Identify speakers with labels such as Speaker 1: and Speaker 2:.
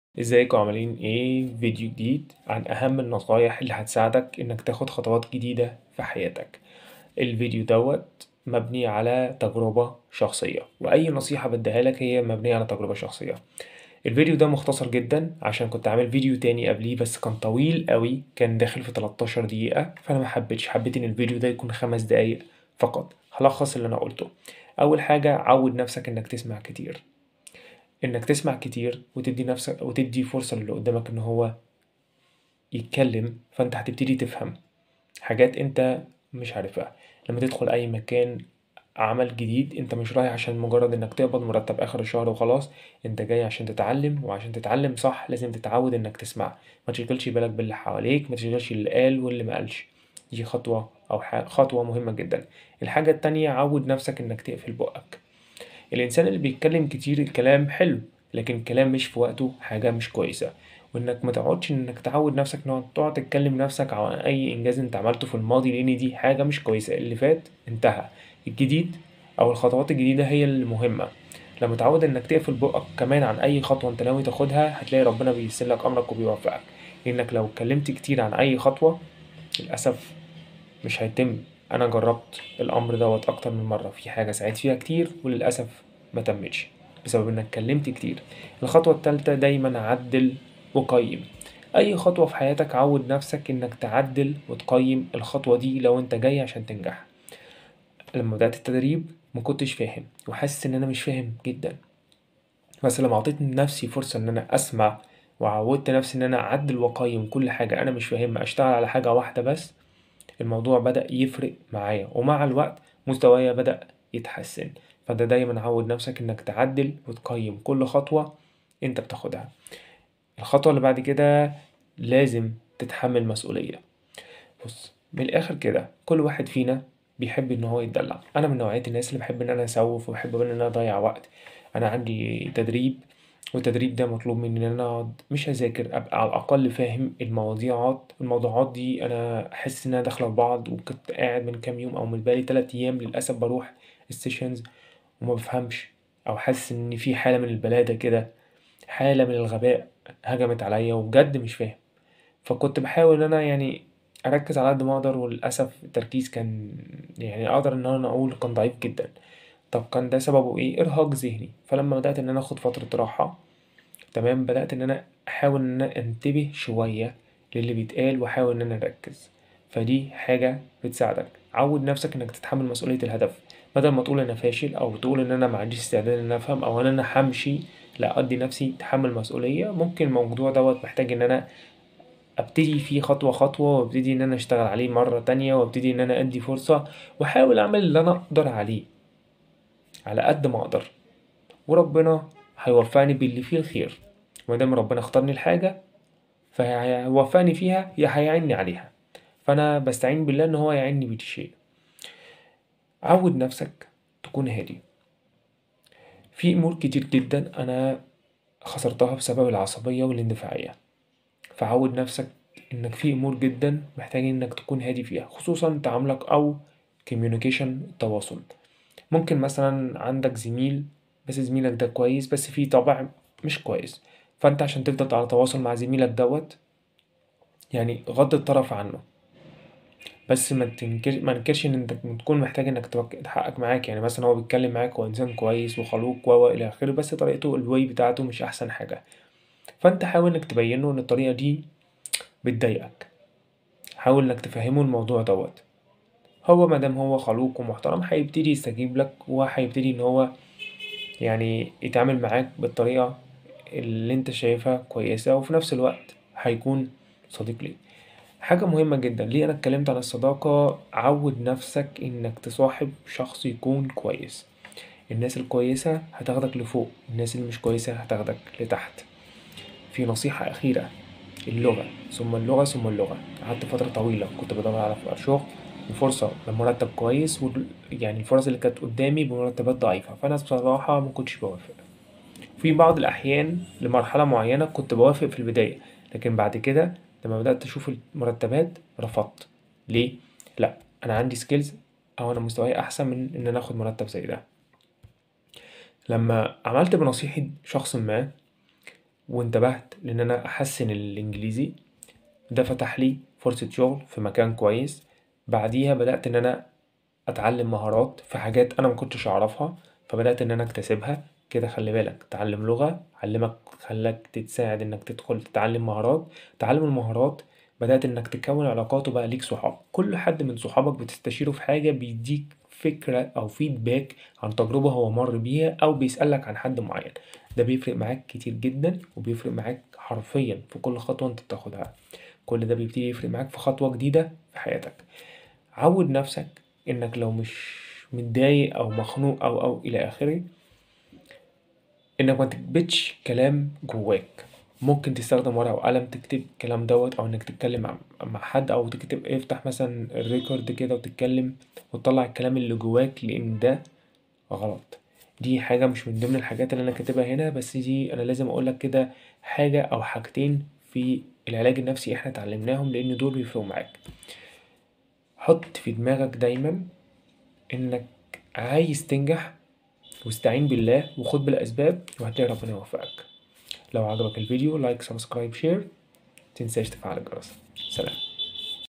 Speaker 1: ازيكم عاملين ايه فيديو جديد عن اهم النصايح اللي هتساعدك انك تاخد خطوات جديدة في حياتك الفيديو دوت مبني على تجربة شخصية واي نصيحة بديها لك هي مبنية على تجربة شخصية الفيديو ده مختصر جدا عشان كنت عامل فيديو تاني قبليه بس كان طويل قوي كان داخل في 13 دقيقة فانا ما حبيتش حبيت ان الفيديو ده يكون خمس دقايق فقط هلخص اللي انا قلته اول حاجة عود نفسك انك تسمع كتير انك تسمع كتير وتدي نفسك وتدي فرصة للي قدامك ان هو يتكلم فانت هتبتدي تفهم حاجات انت مش عارفها لما تدخل اي مكان عمل جديد انت مش رايح عشان مجرد انك تقبض مرتب اخر الشهر وخلاص انت جاي عشان تتعلم وعشان تتعلم صح لازم تتعود انك تسمع ما تشغلش بالك باللي حواليك ما تشغلش اللي قال واللي ما قالش دي خطوة او ح- خطوة مهمة جدا الحاجة التانية عود نفسك انك تقفل بقك الإنسان اللي بيتكلم كتير الكلام حلو لكن الكلام مش في وقته حاجة مش كويسة وإنك ما تقعدش إنك تعود نفسك إنك تقعد تتكلم نفسك عن أي إنجاز أنت عملته في الماضي لأن دي حاجة مش كويسة اللي فات انتهى الجديد أو الخطوات الجديدة هي المهمة لما تعود إنك تقفل بقك كمان عن أي خطوة أنت ناوي تاخدها هتلاقي ربنا بييسر لك أمرك وبيوفقك لأنك لو اتكلمت كتير عن أي خطوة للأسف مش هيتم انا جربت الامر دوت اكتر من مره في حاجه سعيت فيها كتير وللاسف ما تمتش بسبب انك اتكلمت كتير الخطوه التالتة دايما عدل وقيم اي خطوه في حياتك عود نفسك انك تعدل وتقيم الخطوه دي لو انت جاي عشان تنجح لما بدات التدريب ما كنتش فاهم وحاسس ان انا مش فاهم جدا بس لما اعطيت نفسي فرصه ان انا اسمع وعودت نفسي ان انا اعدل واقيم كل حاجه انا مش فاهمها اشتغل على حاجه واحده بس الموضوع بدأ يفرق معايا ومع الوقت مستوايا بدأ يتحسن فانت دايما عود نفسك انك تعدل وتقيم كل خطوة انت بتاخدها الخطوة اللي بعد كده لازم تتحمل مسؤولية بص من الاخر كده كل واحد فينا بيحب ان هو يتدلع انا من نوعية الناس اللي بحب ان انا اسوف وبحب ان انا اضيع وقت انا عندي تدريب والتدريب ده مطلوب مني ان انا اقعد مش اذاكر ابقى على الاقل فاهم المواضيعات الموضوعات دي انا احس انها داخله في بعض وكنت قاعد من كام يوم او من بالي تلات ايام للاسف بروح السيشنز وما بفهمش او حاسس ان في حاله من البلاده كده حاله من الغباء هجمت عليا وبجد مش فاهم فكنت بحاول ان انا يعني اركز على قد ما اقدر وللاسف التركيز كان يعني اقدر ان انا اقول كان ضعيف جدا طب كان ده سببه ايه ارهاق ذهني فلما بدات ان انا اخد فتره راحه تمام بدات ان انا احاول ان انا انتبه شويه للي بيتقال واحاول ان انا اركز فدي حاجه بتساعدك عود نفسك انك تتحمل مسؤوليه الهدف بدل ما تقول انا فاشل او تقول ان انا ما عنديش استعداد ان أنا افهم او ان انا همشي لا ادي نفسي تحمل مسؤوليه ممكن الموضوع دوت محتاج ان انا ابتدي فيه خطوة خطوة وابتدي ان انا اشتغل عليه مرة تانية وابتدي ان انا ادي فرصة واحاول اعمل اللي انا اقدر عليه على قد ما اقدر وربنا هيوفقني باللي فيه الخير مادام ربنا اختارني الحاجة فهيوفقني فيها يا هيعني عليها فانا بستعين بالله ان هو يعيني بالشيء عود نفسك تكون هادي في امور كتير جدا انا خسرتها بسبب العصبية والاندفاعية فعود نفسك انك في امور جدا محتاج انك تكون هادي فيها خصوصا تعاملك او communication التواصل ممكن مثلا عندك زميل بس زميلك ده كويس بس فيه طبع مش كويس فانت عشان تفضل على تواصل مع زميلك دوت يعني غض الطرف عنه بس ما تنكر ما ننكرش ان انت تكون محتاج انك توك- تحقق معاك يعني مثلا هو بيتكلم معاك هو انسان كويس وخلوق و و الى اخره بس طريقته الواي بتاعته مش احسن حاجه فانت حاول انك تبين له ان الطريقه دي بتضايقك حاول انك تفهمه الموضوع دوت هو مادام هو خلوق ومحترم هيبتدي يستجيب لك وهيبتدي ان هو يعني يتعامل معاك بالطريقة اللي انت شايفها كويسة وفي نفس الوقت هيكون صديق ليك حاجة مهمة جدا ليه أنا اتكلمت عن الصداقة عود نفسك إنك تصاحب شخص يكون كويس الناس الكويسة هتاخدك لفوق الناس اللي مش كويسة هتاخدك لتحت في نصيحة أخيرة اللغة ثم اللغة ثم اللغة قعدت فترة طويلة كنت بدور على شغل وفرصة بمرتب كويس و يعني الفرص اللي كانت قدامي بمرتبات ضعيفة فأنا بصراحة مكنتش بوافق في بعض الأحيان لمرحلة معينة كنت بوافق في البداية لكن بعد كده لما بدأت أشوف المرتبات رفضت ليه؟ لأ أنا عندي سكيلز أو أنا مستواي أحسن من إن أنا آخد مرتب زي ده لما عملت بنصيحة شخص ما وانتبهت لان انا احسن الانجليزي ده فتح لي فرصة شغل في مكان كويس بعديها بدأت ان انا اتعلم مهارات في حاجات انا مكنتش اعرفها فبدأت ان انا اكتسبها كده خلي بالك تعلم لغة علمك خلاك تتساعد انك تدخل تتعلم مهارات تعلم المهارات بدأت انك تكون علاقات وبقى ليك صحاب كل حد من صحابك بتستشيره في حاجة بيديك فكرة او فيدباك عن تجربة هو مر بيها او بيسألك عن حد معين ده بيفرق معاك كتير جدا وبيفرق معاك حرفيا في كل خطوة انت بتاخدها كل ده بيبتدي يفرق معاك في خطوة جديدة في حياتك عود نفسك انك لو مش متضايق او مخنوق او او الى اخره انك ما تكبتش كلام جواك ممكن تستخدم ورقة وقلم تكتب الكلام دوت او انك تتكلم مع- مع حد او تكتب افتح مثلا الريكورد كده وتتكلم وتطلع الكلام اللي جواك لان ده غلط دي حاجة مش من ضمن الحاجات اللي انا كاتبها هنا بس دي انا لازم اقولك كده حاجة او حاجتين في العلاج النفسي احنا اتعلمناهم لان دول بيفرقوا معاك حط في دماغك دايما انك عايز تنجح واستعين بالله وخد بالاسباب وهتلاقي ربنا يوفقك لو عجبك الفيديو لايك سبسكرايب شير متنساش تفعل الجرس سلام